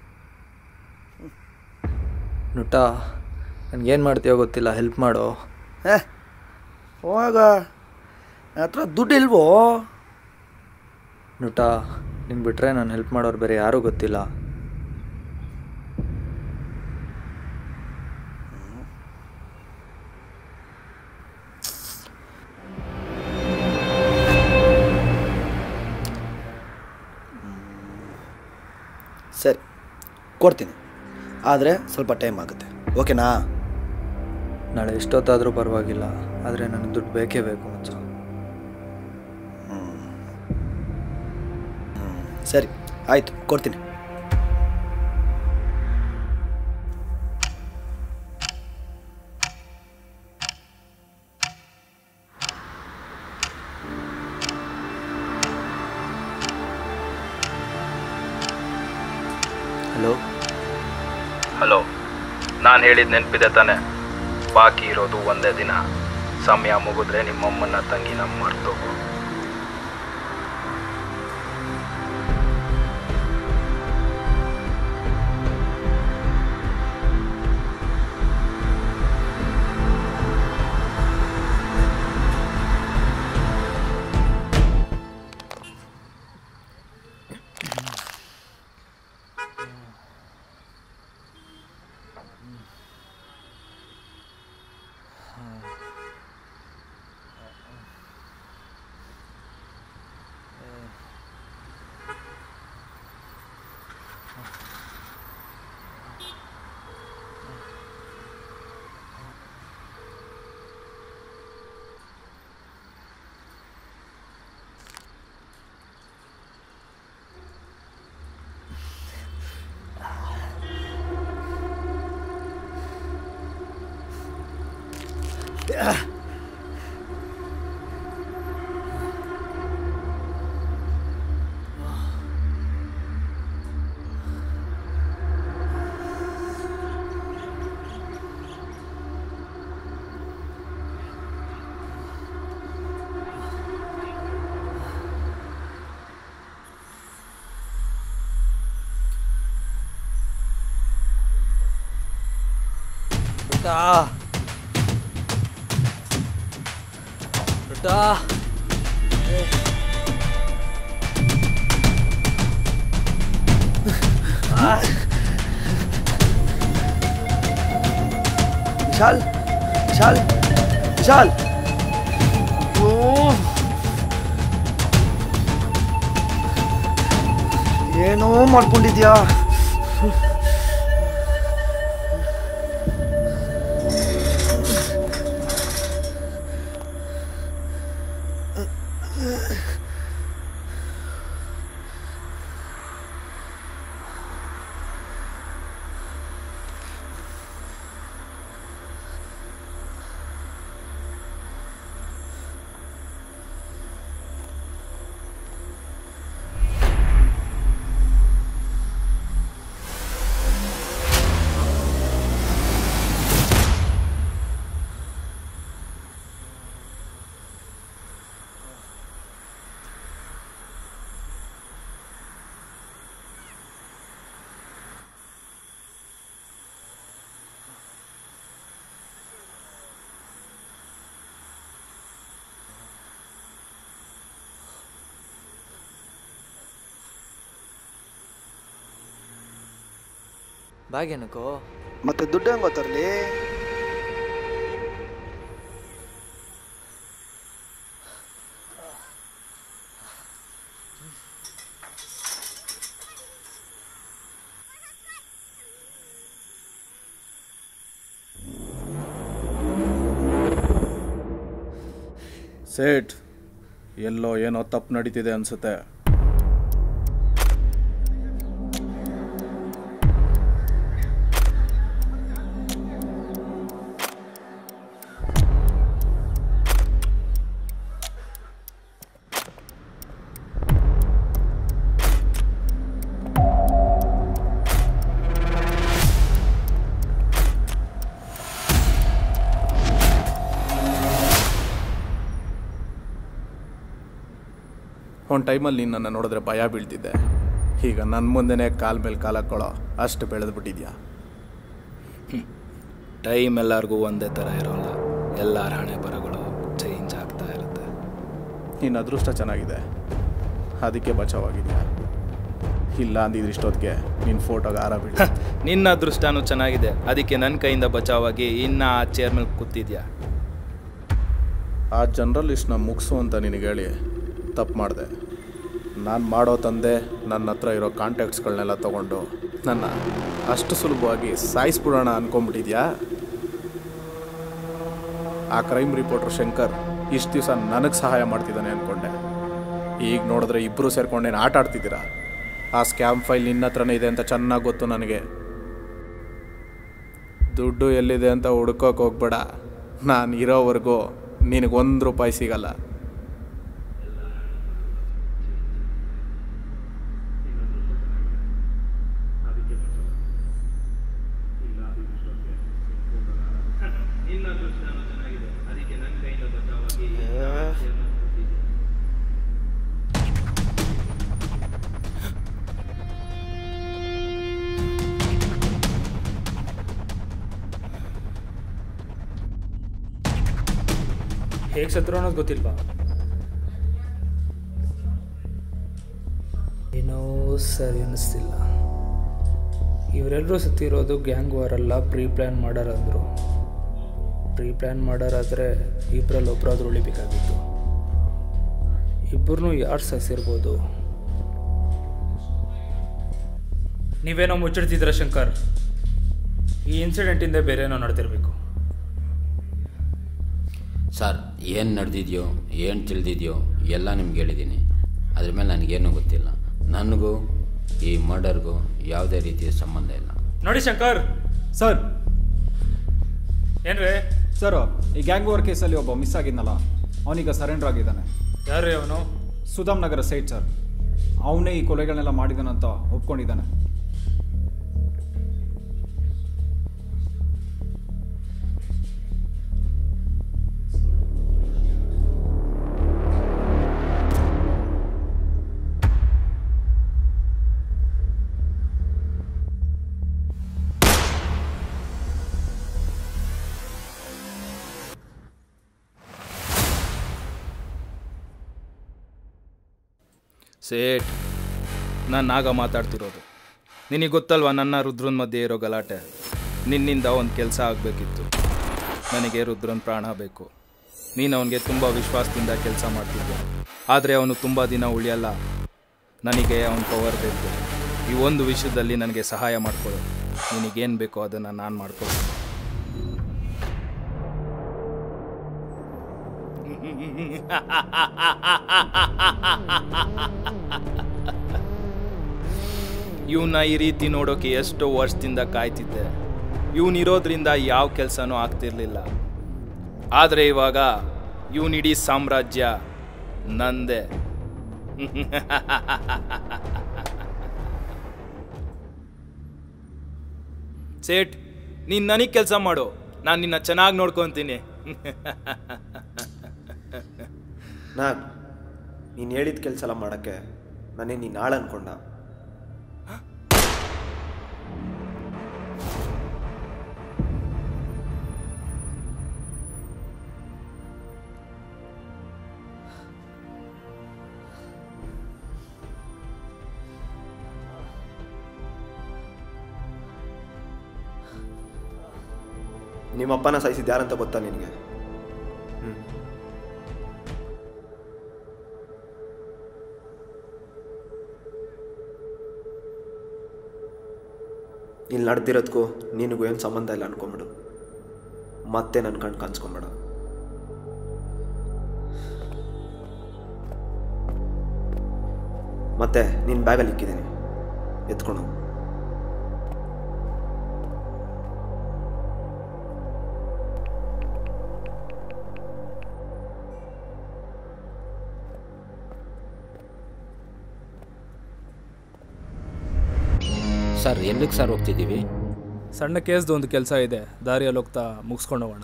ನುಟ ನನಗೇನು ಮಾಡ್ತೀಯೋ ಗೊತ್ತಿಲ್ಲ ಹೆಲ್ಪ್ ಮಾಡು ಹೇ ಹೋಗ ನನ್ನ ಹತ್ರ ದುಡ್ಡು ಇಲ್ವೋ ನುಟ ನಿನ್ ಬಿಟ್ರೆ ನಾನು ಹೆಲ್ಪ್ ಮಾಡೋರು ಬೇರೆ ಯಾರೂ ಗೊತ್ತಿಲ್ಲ ಸರಿ ಕೊಡ್ತೀನಿ ಆದರೆ ಸ್ವಲ್ಪ ಟೈಮ್ ಆಗುತ್ತೆ ಓಕೆನಾ ನಾಳೆ ಎಷ್ಟೊತ್ತಾದರೂ ಪರವಾಗಿಲ್ಲ ಆದರೆ ನನಗೆ ದುಡ್ಡು ಬೇಕೇ ಬೇಕು ಮಚ್ಚ ಸರಿ ಆಯಿತು ಕೊಡ್ತೀನಿ ಹಲೋ ಹಲೋ ನಾನು ಹೇಳಿದ ನೆನಪಿದೆ ತಾನೆ ಬಾಕಿ ಇರೋದು ಒಂದೇ ದಿನ ಸಮಯ ಮುಗಿದ್ರೆ ನಿಮ್ಮಮ್ಮನ ತಂಗಿನ ಮರ್ತೋಗು ರುಟಾ ರುಟಾ ವಿಶಾಲ್ ವಿಶಾಲ್ ವಿಶಾಲ್ ಅಯ್ಯೋ. ಏನೋ ಮಾಡ್ಕೊಂಡಿದ್ಯಾ ಬ್ಯಾಗ್ ಏನಕ್ಕೋ ಮತ್ತೆ ದುಡ್ಡು ಹೆಂಗ್ ಗೊತ್ತರ್ಲಿ ಸೇಠ್ ಎಲ್ಲೋ ಏನೋ ತಪ್ಪು ನಡೀತಿದೆ ಅನ್ಸುತ್ತೆ ಒಂದು ಟೈಮಲ್ಲಿ ನೀನು ನನ್ನ ನೋಡಿದ್ರೆ ಭಯ ಬೀಳ್ತಿದ್ದೆ ಈಗ ನನ್ನ ಮುಂದೆನೇ ಕಾಲ ಮೇಲೆ ಕಾಲ ಹಾಕ್ಕೊಳ್ಳೋ ಅಷ್ಟು ಬೆಳೆದು ಬಿಟ್ಟಿದ್ಯಾ ಟೈಮ್ ಎಲ್ಲರಿಗೂ ಒಂದೇ ಥರ ಇರೋಲ್ಲ ಎಲ್ಲರ ಹಣೆ ಬರಗಳು ಚೇಂಜ್ ಆಗ್ತಾ ಇರುತ್ತೆ ನಿನ್ನ ಅದೃಷ್ಟ ಚೆನ್ನಾಗಿದೆ ಅದಕ್ಕೆ ಬಚಾವಾಗಿದೆಯಾ ಇಲ್ಲ ಅಂದಿದ್ರೆ ಇಷ್ಟೊತ್ತಿಗೆ ನಿನ್ನ ಫೋಟೋಗೆ ಹಾರ ಬೀಳ ನಿನ್ನ ಅದೃಷ್ಟನೂ ಚೆನ್ನಾಗಿದೆ ಅದಕ್ಕೆ ನನ್ನ ಕೈಯಿಂದ ಬಚಾವಾಗಿ ಇನ್ನ ಆ ಚೇರ್ ಮೇಲೆ ಕೂತಿದ್ಯಾ ಆ ಜರ್ನಲಿಸ್ಟ್ನ ಮುಗಿಸು ಅಂತ ನಿನಗೆ ಹೇಳಿ ತಪ್ಪು ಮಾಡಿದೆ ನಾನು ಮಾಡೋ ತಂದೆ ನನ್ನ ಹತ್ರ ಇರೋ ಕಾಂಟ್ಯಾಕ್ಟ್ಸ್ಗಳನ್ನೆಲ್ಲ ತೊಗೊಂಡು ನನ್ನ ಅಷ್ಟು ಸುಲಭವಾಗಿ ಸಾಯಿಸ್ಬಿಡೋಣ ಅನ್ಕೊಂಬಿಟ್ಟಿದ್ಯಾ ಆ ಕ್ರೈಮ್ ರಿಪೋರ್ಟರ್ ಶಂಕರ್ ಇಷ್ಟು ದಿವಸ ನನಗೆ ಸಹಾಯ ಮಾಡ್ತಿದ್ದಾನೆ ಅಂದ್ಕೊಂಡೆ ಈಗ ನೋಡಿದ್ರೆ ಇಬ್ಬರು ಸೇರ್ಕೊಂಡೇನು ಆಟ ಆಡ್ತಿದ್ದೀರಾ ಆ ಸ್ಕ್ಯಾಮ್ ಫೈಲ್ ನಿನ್ನ ಹತ್ರನೇ ಇದೆ ಅಂತ ಚೆನ್ನಾಗಿ ಗೊತ್ತು ನನಗೆ ದುಡ್ಡು ಎಲ್ಲಿದೆ ಅಂತ ಹುಡ್ಕೋಕೆ ಹೋಗ್ಬೇಡ ನಾನು ಇರೋವರೆಗೂ ನಿನಗೆ ಒಂದು ರೂಪಾಯಿ ಸಿಗಲ್ಲ ಹೇಗೆ ಸತ್ರು ಅನ್ನೋದು ಗೊತ್ತಿಲ್ವಾ ಏನೋ ಸರಿ ಅನ್ನಿಸ್ತಿಲ್ಲ ಇವರೆಲ್ಲರೂ ಸತ್ತಿರೋದು ಗ್ಯಾಂಗ್ ವಾರ್ ಅಲ್ಲ ಪ್ರೀ ಪ್ಲ್ಯಾನ್ ಮಾಡೋರಂದರು ಪ್ರೀ ಪ್ಲ್ಯಾನ್ ಮಾಡೋರಾದರೆ ಇಬ್ಬರಲ್ಲಿ ಒಬ್ಬರಾದ್ರೂ ಉಳಿಬೇಕಾಗಿತ್ತು ಇಬ್ಬರನ್ನೂ ಯಾರು ಸಸಿರ್ಬೋದು ನೀವೇನೋ ಮುಚ್ಚಿಡ್ತಿದ್ರ ಶಂಕರ್ ಈ ಇನ್ಸಿಡೆಂಟಿಂದ ಬೇರೆ ಏನೋ ನಡೆದಿರಬೇಕು ಸರ್ ಏನು ನಡೆದಿದೆಯೋ ಏನು ತಿಳಿದಿದೆಯೋ ಎಲ್ಲ ನಿಮ್ಗೆ ಹೇಳಿದ್ದೀನಿ ಅದ್ರ ಮೇಲೆ ನನಗೇನು ಗೊತ್ತಿಲ್ಲ ನನಗೂ ಈ ಮರ್ಡರ್ಗೂ ಯಾವುದೇ ರೀತಿಯ ಸಂಬಂಧ ಇಲ್ಲ ನೋಡಿ ಶಂಕರ್ ಸರ್ ಏನ್ರೇ ಸರ್ ಈ ಗ್ಯಾಂಗ್ ವಾರ್ ಕೇಸಲ್ಲಿ ಒಬ್ಬ ಮಿಸ್ ಆಗಿದ್ನಲ್ಲ ಅವನೀಗ ಸರೆಂಡರ್ ಆಗಿದ್ದಾನೆ ಯಾರು ಅವನು ಸುಧಾಮ್ ನಗರ ಸೈಟ್ ಸರ್ ಅವನೇ ಈ ಕೊಲೆಗಳನ್ನೆಲ್ಲ ಮಾಡಿದಾನಂತ ಒಪ್ಕೊಂಡಿದ್ದಾನೆ ಸೇಟ್ ನಾನು ನಾಗ ಮಾತಾಡ್ತಿರೋದು ನಿನಗೆ ಗೊತ್ತಲ್ವಾ ನನ್ನ ರುದ್ರನ್ ಮಧ್ಯೆ ಇರೋ ಗಲಾಟೆ ನಿನ್ನಿಂದ ಒಂದು ಕೆಲಸ ಆಗಬೇಕಿತ್ತು ನನಗೆ ರುದ್ರನ್ ಪ್ರಾಣ ಬೇಕು ನೀನು ಅವನಿಗೆ ತುಂಬ ವಿಶ್ವಾಸದಿಂದ ಕೆಲಸ ಮಾಡ್ತಿದ್ದೆ ಆದರೆ ಅವನು ತುಂಬ ದಿನ ಉಳಿಯಲ್ಲ ನನಗೆ ಅವನ ಪವರ್ ಬೇಕು ಈ ಒಂದು ವಿಷಯದಲ್ಲಿ ನನಗೆ ಸಹಾಯ ಮಾಡ್ಕೊಡು ನಿನಗೇನು ಬೇಕೋ ಅದನ್ನು ನಾನು ಮಾಡ್ಕೊಡ್ತೀನಿ ಇವನ್ನ ಈ ರೀತಿ ನೋಡೋಕೆ ಎಷ್ಟೋ ವರ್ಷದಿಂದ ಕಾಯ್ತಿದ್ದೆ ಇವನಿರೋದ್ರಿಂದ ಯಾವ ಕೆಲಸನೂ ಆಗ್ತಿರ್ಲಿಲ್ಲ ಆದರೆ ಇವಾಗ ಇವನಿಡೀ ಸಾಮ್ರಾಜ್ಯ ನಂದೆ ಸೇಟ್ ನೀನು ನನಗೆ ಕೆಲಸ ಮಾಡು ನಾನು ನಿನ್ನ ಚೆನ್ನಾಗಿ ನೋಡ್ಕೊತೀನಿ ನಾಗ್ ನೀನು ಹೇಳಿದ ಕೆಲಸ ಎಲ್ಲ ಮಾಡೋಕ್ಕೆ ನಾನೇ ನೀನು ಆಳು ಅನ್ಕೊಂಡ ನಿಮ್ಮಪ್ಪನ ಸಾಯಿಸಿದ್ದು ಯಾರಂತ ಗೊತ್ತಾ ನಿನಗೆ ಹ್ಞೂ ಇಲ್ಲಿ ನಡೆದಿರೋದಕ್ಕೂ ನಿನಗೂ ಏನು ಸಂಬಂಧ ಇಲ್ಲ ಅನ್ಕೊಂಬಿಡು ಮತ್ತೆ ನನ್ನ ಕಣ್ ಕಾಣಿಸ್ಕೊಂಬೇಡ ಮತ್ತೆ ನಿನ್ನ ಬ್ಯಾಗಲ್ಲಿ ಇಕ್ಕಿದ್ದೀನಿ ಎತ್ಕೊಂಡು ಹೋಗು. ಸರ್ ಎಲ್ಲಿಗೆ ಸರ್ ಹೋಗ್ತಿದ್ದೀವಿ ಸಣ್ಣ ಕೇಸ್ದು ಒಂದು ಕೆಲಸ ಇದೆ ದಾರಿಯಲ್ಲಿ ಹೋಗ್ತಾ ಮುಗಿಸ್ಕೊಂಡು ಹೋಗೋಣ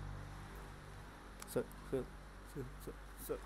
sir sir sir sir sir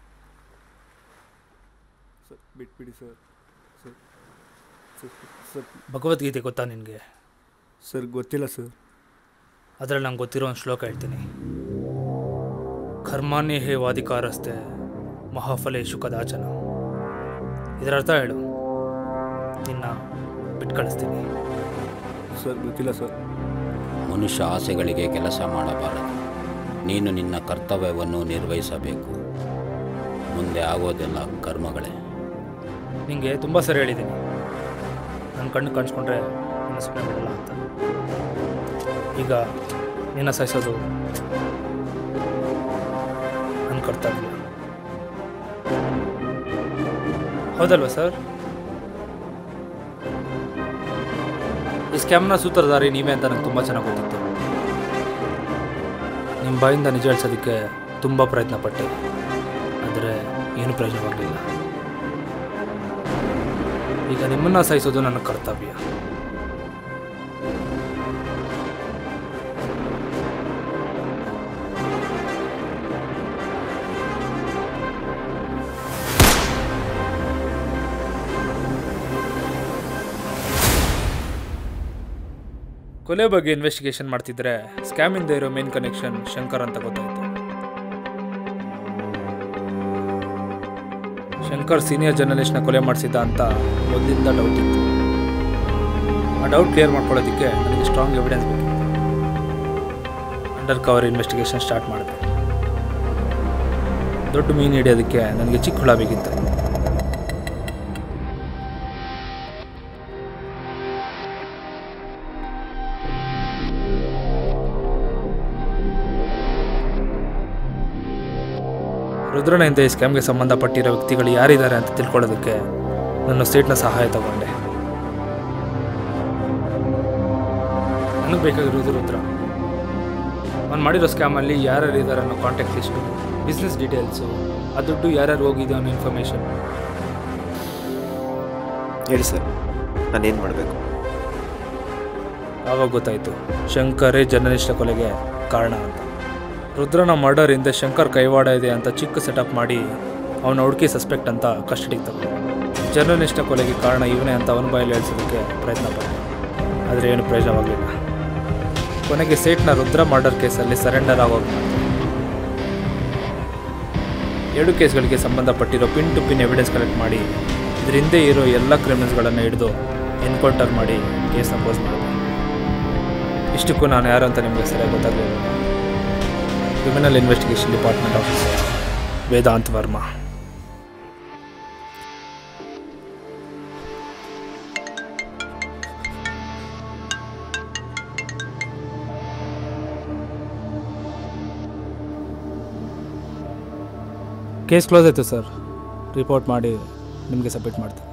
sir ಬಿಟ್ಬಿಡಿ sir sir sir sir Bhagavad Gita ಗೊತ್ತಾ ನಿನಗೆ ಸರ್ ಗೊತ್ತಿಲ್ಲ ಸರ್ ಅದರಲ್ಲಿ ನಂಗೆ ಗೊತ್ತಿರೋ ಒಂದು ಶ್ಲೋಕ ಹೇಳ್ತೀನಿ ಕರ್ಮಾನ್ಯ ಹೇ ವಾದಿಕಾರಸ್ತೆ ಮಹಾಫಲೇಶು ಕದಾಚನ ಇದರ ಅರ್ಥ ಹೇಳು ನಿನ್ನ ಬಿಟ್ಟು ಕಳಿಸ್ತೀನಿ ಸರ್ ಗೊತ್ತಿಲ್ಲ ಸರ್ ಮನುಷ್ಯ ಆಸೆಗಳಿಗೆ ಕೆಲಸ ಮಾಡಬಾರದು ನೀನು ನಿನ್ನ ಕರ್ತವ್ಯವನ್ನು ನಿರ್ವಹಿಸಬೇಕು ಮುಂದೆ ಆಗೋದೆಲ್ಲ ಕರ್ಮಗಳೇ ನಿಂಗೆ ತುಂಬ ಸರಿ ಹೇಳಿದ್ದೀನಿ ನನ್ನ ಕಣ್ಣು ಕಾಣಿಸ್ಕೊಂಡ್ರೆ ನಿನ್ನ ಸುಮ್ಮನೆ ಬಿಡಲ್ಲ ಅಂತ ಈಗ ನಿನ್ನ ಸಾಯಿಸೋದು ನನ್ನ ಕರ್ತವ್ಯ ಹೌದಲ್ವಾ ಸರ್ ಈ ಸ್ಕ್ಯಾಮ್ನ ಸೂತ್ರಧಾರಿ ನೀವೇ ಅಂತ ನಂಗೆ ತುಂಬ ಚೆನ್ನಾಗಿ ಗೊತ್ತಿತ್ತು ನಿಮ್ಮ ಬಾಯಿಂದ ನಿಜ ಹೇಳ್ಸೋದಕ್ಕೆ ತುಂಬ ಪ್ರಯತ್ನ ಪಟ್ಟೆ ಆದರೆ ಏನು ಪ್ರಯೋಜನವಾಗಲಿಲ್ಲ ಈಗ ನಿಮ್ಮನ್ನ ಸಾಯಿಸೋದು ನನ್ನ ಕರ್ತವ್ಯ ಕೊಲೆ ಬಗ್ಗೆ ಇನ್ವೆಸ್ಟಿಗೇಷನ್ ಮಾಡ್ತಿದ್ರೆ ಸ್ಕ್ಯಾಮಿಂದ ಇರೋ ಮೇನ್ ಕನೆಕ್ಷನ್ ಶಂಕರ್ ಅಂತ ಗೊತ್ತಾಯ್ತು ಶಂಕರ್ ಸೀನಿಯರ್ ಜರ್ನಲಿಸ್ಟ್ನ ಕೊಲೆ ಮಾಡಿಸಿದ್ದ ಅಂತ ಮೊದಲಿಂದ ಡೌಟ್ ಇತ್ತು ಆ ಡೌಟ್ ಕ್ಲಿಯರ್ ಮಾಡ್ಕೊಳ್ಳೋದಕ್ಕೆ ನನಗೆ ಸ್ಟ್ರಾಂಗ್ ಎವಿಡೆನ್ಸ್ ಬೇಕಿತ್ತು ಅಂಡರ್ ಕವರ್ ಇನ್ವೆಸ್ಟಿಗೇಷನ್ ಸ್ಟಾರ್ಟ್ ಮಾಡಿದೆ ದೊಡ್ಡ ಮೀನು ಹಿಡಿಯೋದಕ್ಕೆ ನನಗೆ ಚಿಕ್ಕ ಹುಳ ಬೇಕಿತ್ತು ರುದ್ರನಿಂದ ಈ ಸ್ಕ್ಯಾಮ್ಗೆ ಸಂಬಂಧಪಟ್ಟಿರೋ ವ್ಯಕ್ತಿಗಳು ಯಾರಿದ್ದಾರೆ ಅಂತ ತಿಳ್ಕೊಳ್ಳೋದಕ್ಕೆ ನನ್ನ ಸ್ಟೇಟ್ನ ಸಹಾಯ ತಗೊಂಡೆ ನನಗೆ ಬೇಕಾಗಿರೋದು ರುದ್ರ ಅವ್ನು ಮಾಡಿರೋ ಸ್ಕ್ಯಾಮಲ್ಲಿ ಯಾರ್ಯಾರು ಇದ್ದಾರೆ ಅನ್ನೋ ಕಾಂಟ್ಯಾಕ್ಟ್ ಲಿಸ್ಟು ಬಿಸ್ನೆಸ್ ಡೀಟೇಲ್ಸು ಆ ದುಡ್ಡು ಯಾರ್ಯಾರು ಹೋಗಿದೆ ಅನ್ನೋ ಇನ್ಫಾರ್ಮೇಷನ್ ಹೇಳಿ ಸರ್ ನಾನೇನು ಮಾಡಬೇಕು ಆವಾಗ ಗೊತ್ತಾಯಿತು ಶಂಕರೇ ಜರ್ನಲಿಸ್ಟ ಕೊಲೆಗೆ ಕಾರಣ ಅಂತ ರುದ್ರನ ಮರ್ಡರ್ ಹಿಂದೆ ಶಂಕರ್ ಕೈವಾಡ ಇದೆ ಅಂತ ಚಿಕ್ಕ ಸೆಟಪ್ ಮಾಡಿ ಅವನ ಹುಡುಕಿ ಸಸ್ಪೆಕ್ಟ್ ಅಂತ ಕಸ್ಟಡಿಗೆ ತಗೊಂಡು ಜರ್ನಲಿಸ್ಟ ಕೊಲೆಗೆ ಕಾರಣ ಇವನೇ ಅಂತ ಅವನ ಬಾಯಲ್ಲಿ ಹೇಳ್ಸೋದಕ್ಕೆ ಪ್ರಯತ್ನ ಪಟ್ಟೆ ಆದರೆ ಏನು ಪ್ರಯೋಜನವಾಗಲಿಲ್ಲ ಕೊನೆಗೆ ಸೇಟ್ನ ರುದ್ರ ಮರ್ಡರ್ ಕೇಸಲ್ಲಿ ಸರೆಂಡರ್ ಆಗೋಗಿ ಎರಡು ಕೇಸ್ಗಳಿಗೆ ಸಂಬಂಧಪಟ್ಟಿರೋ pin to pin evidence collect ಮಾಡಿ ಇದ್ರ ಹಿಂದೆ ಇರೋ ಎಲ್ಲ ಕ್ರಿಮಿನಲ್ಸ್ಗಳನ್ನು ಹಿಡಿದು ಎನ್ಕೌಂಟರ್ ಮಾಡಿ ಕೇಸ್ನ ಕ್ಲೋಸ್ ಮಾಡಿದೆ ಇಷ್ಟಕ್ಕೂ ನಾನು ಯಾರು ಅಂತ ನಿಮಗೆ ಸರಿಯಾಗಿ ಗೊತ್ತಾಗಲಿಲ್ಲ criminal investigation department officer Vedant Varma case close ಆಯಿತು ಸರ್ ರಿಪೋರ್ಟ್ ಮಾಡಿ ನಿಮಗೆ ಸಬ್ಮಿಟ್ ಮಾಡ್ತೀನಿ